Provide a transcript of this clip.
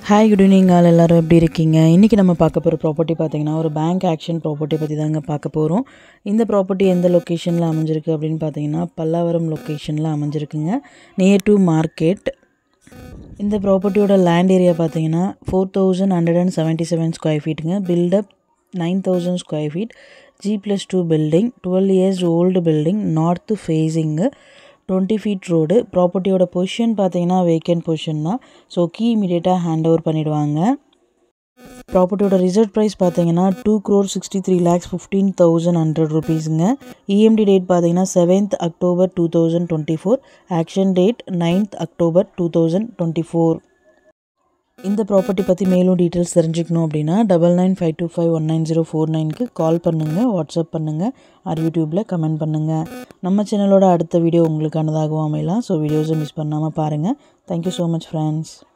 hi good evening all எல்லோரும் எப்படி இருக்கீங்க இன்றைக்கி நம்ம பார்க்க போகிற ப்ராப்பர்ட்டி பார்த்தீங்கன்னா ஒரு பேங்க் ஆக்ஷன் ப்ராப்பர்ட்டி பற்றி தாங்க பார்க்க போகிறோம் இந்த ப்ராப்பர்ட்டி எந்த லொக்கேஷனில் அமைஞ்சிருக்கு அப்படின்னு பார்த்தீங்கன்னா பல்லாவரம் லொக்கேஷனில் அமைஞ்சிருக்குங்க நியர் டு மார்க்கெட் இந்த ப்ராப்பர்ட்டியோட லேண்ட் ஏரியா பார்த்தீங்கன்னா four thousand hundred and seventy seven square ஃபீட்டுங்க built up nine thousand square feet G plus two building twelve years old building north facing twenty feet road ப்ராப்பர்ட்டியோட பொசிஷன் பார்த்தீங்கன்னா vacant position தான் so key இமீடியட்டாக hand over பண்ணிவிடுவாங்க ப்ராப்பர்ட்டியோட reserve price பார்த்தீங்கன்னா two crore sixty three lakhs fifteen thousand hundred ருபீஸுங்க EMD date பார்த்தீங்கன்னா seventh October two thousand twenty four auction date ninth October two thousand twenty four இந்த property பற்றி மேலும் டீட்டெயில்ஸ் தெரிஞ்சுக்கணும் அப்படின்னா double nine five two five one nine zero four நைனுக்கு call பண்ணுங்கள் WhatsApp பண்ணுங்கள் ஆர் யூடியூப்பில் கமெண்ட் பண்ணுங்கள் நம்ம சேனலோட அடுத்த வீடியோ உங்களுக்கானதாகவும் அமையலாம் ஸோ வீடியோஸை மிஸ் பண்ணாமல் பாருங்கள் தேங்க்யூ ஸோ மச் ஃப்ரெண்ட்ஸ்